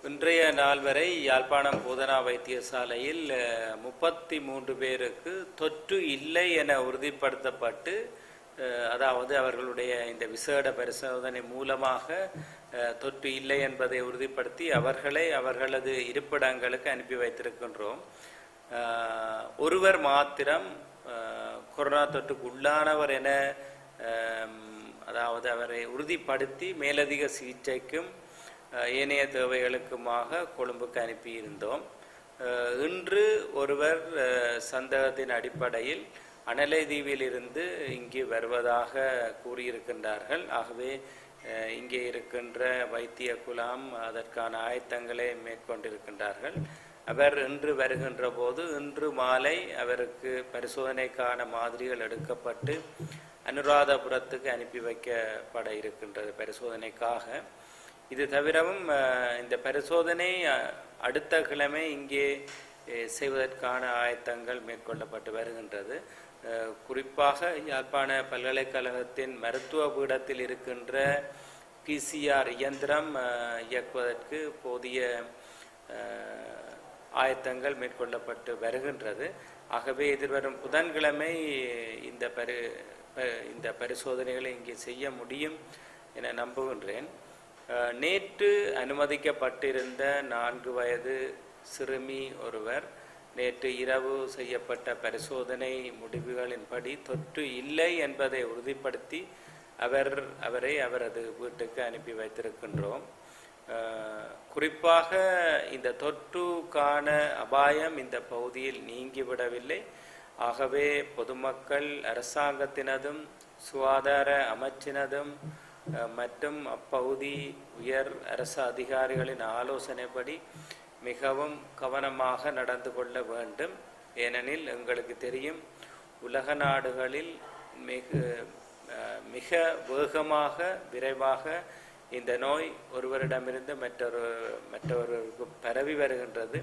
இன்றைய நாள் வரை யாழ்ப்பாணம் போதனா வைத்தியசாலையில் முப்பத்தி மூன்று பேருக்கு தொற்று இல்லை என உறுதிப்படுத்தப்பட்டு அஹ், அதாவது அவர்களுடைய இந்த விசேட பரிசோதனை மூலமாக அஹ், தொற்று இல்லை என்பதை உறுதிப்படுத்தி அவர்களை அவர்களது இருப்பிடங்களுக்கு அனுப்பி வைத்திருக்கின்றோம் அஹ், ஒருவர் மாத்திரம் அஹ், கொரோனா தொற்றுக்கு உள்ளானவர் என அஹ், அதாவது அவரை உறுதிப்படுத்தி மேலதிக சிகிச்சைக்கும் அஹ், ஏனைய தேவைகளுக்குமாக கொழும்புக்கு அனுப்பியிருந்தோம் அஹ், இன்று ஒருவர் அஹ், சந்தேகத்தின் அடிப்படையில் அனலை தீவிலிருந்து இங்கு வருவதாக கூறியிருக்கின்றார்கள் ஆகவே அஹ், இங்கே இருக்கின்ற வைத்திய குலாம் அதற்கான ஆயத்தங்களை மேற்கொண்டிருக்கின்றார்கள் அவர் இன்று வருகின்ற போது இன்று மாலை அவருக்கு பரிசோதனைக்கான மாதிரிகள் எடுக்கப்பட்டு அனுராதபுரத்துக்கு அனுப்பி வைக்கப்பட இருக்கின்றது பரிசோதனைக்காக இது தவிரவும் அஹ், இந்த பரிசோதனை அஹ், அடுத்த கிழமை இங்கே அஹ், செய்வதற்கான ஆயத்தங்கள் மேற்கொள்ளப்பட்டு வருகின்றது அஹ், குறிப்பாக யாழ்ப்பாண பல்கலைக்கழகத்தின் மருத்துவ பீடத்தில் இருக்கின்ற பிசிஆர் இயந்திரம் அஹ், இயக்குவதற்கு போதிய அஹ், ஆயத்தங்கள் மேற்கொள்ளப்பட்டு வருகின்றது ஆகவே எதிர்வரும் புதன்கிழமை இந்த பரி ப- இந்த பரிசோதனைகளை இங்கே செய்ய முடியும் என நம்புகின்றேன் அஹ், நேற்று அனுமதிக்கப்பட்டிருந்த நான்கு வயது சிறுமி ஒருவர் நேற்று இரவு செய்யப்பட்ட பரிசோதனை முடிவுகளின்படி தொற்று இல்லை என்பதை உறுதிப்படுத்தி அவர் அவரை அவரது வீட்டுக்கு அனுப்பி வைத்திருக்கின்றோம் அஹ், குறிப்பாக இந்த தொற்றுக்கான அபாயம் இந்த பகுதியில் நீங்கிவிடவில்லை ஆகவே பொதுமக்கள் அரசாங்கத்தினதும் சுகாதார அமைச்சினதும் அஹ், மற்றும் அப்பகுதி உயர் அரசு அதிகாரிகளின் ஆலோசனைப்படி மிகவும் கவனமாக நடந்து கொள்ள வேண்டும் ஏனெனில் எங்களுக்கு தெரியும் உலக நாடுகளில் மிக அஹ், மிக வேகமாக விரைவாக இந்த நோய் ஒருவரிடமிருந்து மற்றொரு மற்றொருவருக்கு பரவி வருகின்றது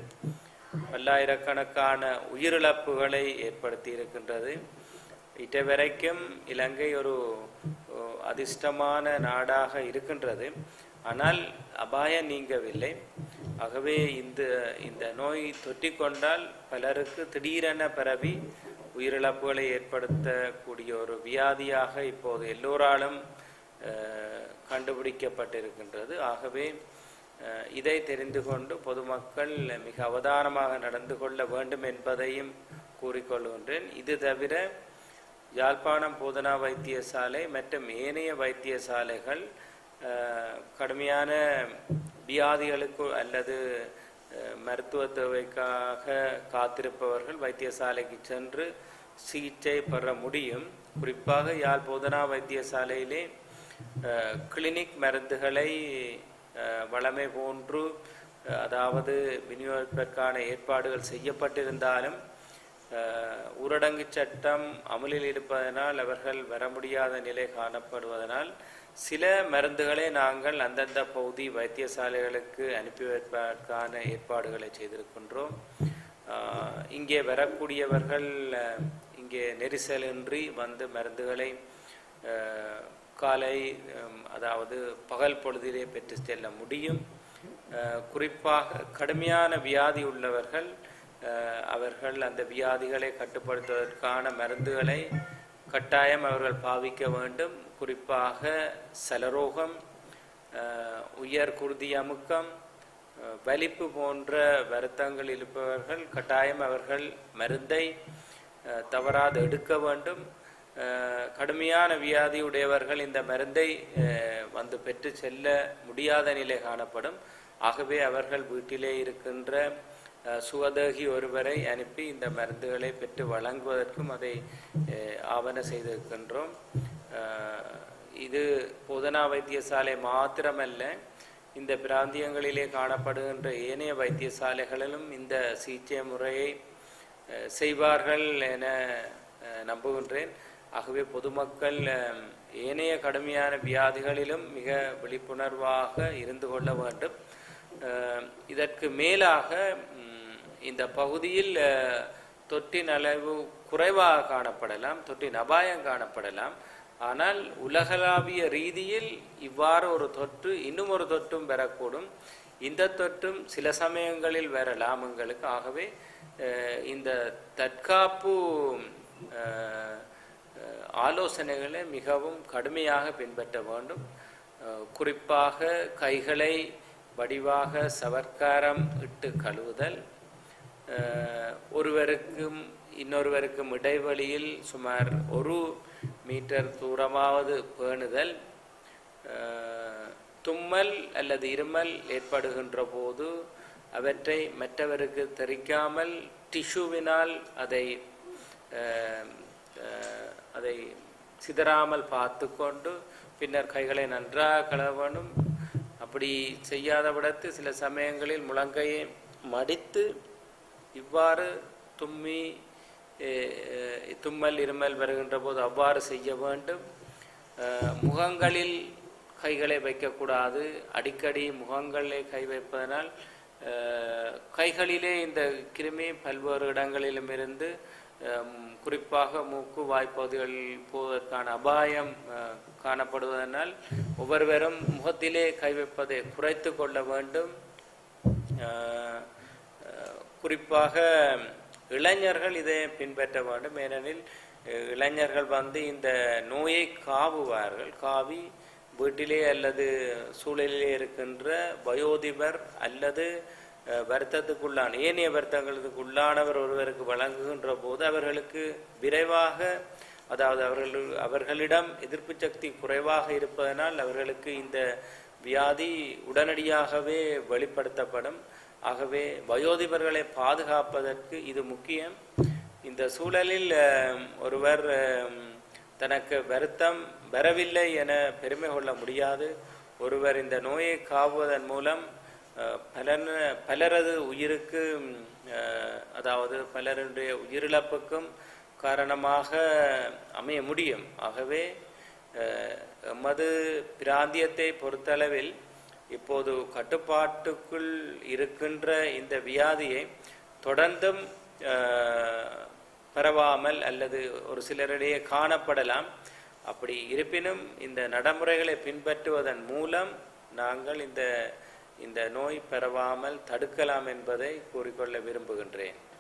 பல்லாயிரக்கணக்கான உயிரிழப்புகளை ஏற்படுத்தி இருக்கின்றது இதுவரைக்கும் இலங்கை ஒரு ஓ, அதிர்ஷ்டமான நாடாக இருக்கின்றது ஆனால் அபாயம் நீங்கவில்லை ஆகவே இந்த இந்த நோய் தொற்றிக்கொண்டால் பலருக்கு திடீரென பரவி உயிரிழப்புகளை ஏற்படுத்தக்கூடிய ஒரு வியாதியாக இப்போது எல்லோராலும் அஹ், கண்டுபிடிக்கப்பட்டிருக்கின்றது ஆகவே அஹ், இதை தெரிந்து கொண்டு பொதுமக்கள் மிக அவதானமாக நடந்து கொள்ள வேண்டும் என்பதையும் கூறிக்கொள்கின்றேன் இது தவிர யாழ்ப்பாணம் போதனா வைத்தியசாலை மற்றும் ஏனைய வைத்தியசாலைகள் அஹ், கடுமையான வியாதிகளுக்கு அல்லது அஹ், மருத்துவ தேவைக்காக காத்திருப்பவர்கள் வைத்தியசாலைக்கு சென்று சிகிச்சை பெற முடியும் குறிப்பாக யாழ் போதனா வைத்தியசாலையிலே அஹ், கிளினிக் மருந்துகளை அஹ், வழமை போன்று அஹ், அதாவது விநியோகிப்பதற்கான ஏற்பாடுகள் செய்யப்பட்டிருந்தாலும் அஹ், ஊரடங்கு சட்டம் அமலில் இருப்பதனால் அவர்கள் வர முடியாத நிலை காணப்படுவதனால் சில மருந்துகளை நாங்கள் அந்தந்த பகுதி வைத்தியசாலைகளுக்கு அனுப்பி வைப்பதற்கான ஏற்பாடுகளை செய்திருக்கின்றோம் அஹ், இங்கே வரக்கூடியவர்கள் அஹ், இங்கே நெரிசலின்றி வந்து மருந்துகளை அஹ், காலை ஹம், அதாவது பகல் பொழுதிலே பெற்று செல்ல முடியும் அஹ், குறிப்பாக கடுமையான வியாதி உள்ளவர்கள் அஹ், அவர்கள் அந்த வியாதிகளை கட்டுப்படுத்துவதற்கான மருந்துகளை கட்டாயம் அவர்கள் பாவிக்க வேண்டும் குறிப்பாக சலரோகம் அஹ், உயர் குருதி அமுக்கம் அஹ், வலிப்பு போன்ற வருத்தங்கள் இருப்பவர்கள் கட்டாயம் அவர்கள் மருந்தை அஹ், தவறாது எடுக்க வேண்டும் அஹ், கடுமையான வியாதி உடையவர்கள் இந்த மருந்தை அஹ், வந்து பெற்று செல்ல முடியாத நிலை காணப்படும் ஆகவே அவர்கள் வீட்டிலே இருக்கின்ற அஹ், சுகதேகி ஒருவரை அனுப்பி இந்த மருந்துகளை பெற்று வழங்குவதற்கும் அதை அஹ், ஆவண செய்திருக்கின்றோம் அஹ், இது போதனா வைத்தியசாலை மாத்திரமல்ல இந்த பிராந்தியங்களிலே காணப்படுகின்ற ஏனைய வைத்தியசாலைகளிலும் இந்த சிகிச்சை முறையை அஹ், செய்வார்கள் என அஹ், நம்புகின்றேன் ஆகவே பொதுமக்கள் அஹ், ஏனைய கடுமையான வியாதிகளிலும் மிக விழிப்புணர்வாக இருந்து கொள்ள வேண்டும் அஹ், இதற்கு மேலாக ம், இந்த பகுதியில் அஹ், தொற்றின் அளவு குறைவாக காணப்படலாம் தொற்றின் அபாயம் காணப்படலாம் ஆனால் உலகளாவிய ரீதியில் இவ்வாறு ஒரு தொற்று இன்னும் ஒரு தொற்றும் பெறக்கூடும் இந்த தொற்றும் சில சமயங்களில் வரலாம் எங்களுக்கு ஆகவே அஹ், இந்த தற்காப்பு அஹ், அஹ், ஆலோசனைகளை மிகவும் கடுமையாக பின்பற்ற வேண்டும் அஹ், குறிப்பாக கைகளை வடிவாக சவர்க்காரம் இட்டு கழுவுதல் அஹ், ஒருவருக்கும் இன்னொருவருக்கும் இடைவெளியில் சுமார் ஒரு மீட்டர் தூரமாவது பேணுதல் அஹ், தும்மல் அல்லது இருமல் ஏற்படுகின்ற போது அவற்றை மற்றவருக்கு தெரிக்காமல் டிஷ்யூவினால் அதை அஹ், அஹ், அதை சிதறாமல் பார்த்து கொண்டு பின்னர் கைகளை நன்றாக கழுவ வேண்டும் அப்படி செய்யாத விடத்து சில சமயங்களில் முழங்கையை மடித்து இவ்வாறு தும்மி அஹ், அஹ், தும்மல் இருமல் வருகின்ற போது அவ்வாறு செய்ய வேண்டும் அஹ், முகங்களில் கைகளை வைக்கக்கூடாது அடிக்கடி முகங்களிலே கை வைப்பதனால் அஹ், கைகளிலே இந்த கிருமி பல்வேறு இடங்களிலும் இருந்து ஹம், குறிப்பாக மூக்கு வாய்ப்பகுதிகளில் போவதற்கான அபாயம் அஹ், காணப்படுவதனால் ஒவ்வொருவரும் முகத்திலே கை வைப்பதை குறைத்து கொள்ள வேண்டும் அஹ், அஹ், குறிப்பாக இளைஞர்கள் இதை பின்பற்ற வேண்டும் ஏனெனில் அஹ், இளைஞர்கள் வந்து இந்த நோயை காவுவார்கள் காவி வீட்டிலே அல்லது சூழலிலே இருக்கின்ற வயோதிபர் அல்லது அஹ், வருத்தத்துக்குள்ளான ஏனைய வருத்தங்களுக்கு உள்ளானவர் ஒருவருக்கு வழங்குகின்ற போது அவர்களுக்கு விரைவாக அதாவது அவர்கள் அவர்களிடம் எதிர்ப்பு சக்தி குறைவாக இருப்பதனால் அவர்களுக்கு இந்த வியாதி உடனடியாகவே வெளிப்படுத்தப்படும் ஆகவே வயோதிபர்களை பாதுகாப்பதற்கு இது முக்கியம் இந்த சூழலில் அஹ், ஒருவர் அஹ், தனக்கு வருத்தம் வரவில்லை என பெருமை கொள்ள முடியாது ஒருவர் இந்த நோயை காவுவதன் மூலம் அஹ், பலன பலரது உயிருக்கு ம், அஹ், அதாவது பலருடைய உயிரிழப்புக்கும் காரணமாக அமைய முடியும் ஆகவே அஹ், எமது பிராந்தியத்தை பொறுத்தளவில் இப்போது கட்டுப்பாட்டுக்குள் இருக்கின்ற இந்த வியாதியை தொடர்ந்தும் அஹ், பரவாமல் அல்லது ஒரு சிலரிடையே காணப்படலாம் அப்படி இருப்பினும் இந்த நடைமுறைகளை பின்பற்றுவதன் மூலம் நாங்கள் இந்த இந்த நோய் பரவாமல் தடுக்கலாம் என்பதை கூறிக்கொள்ள விரும்புகின்றேன்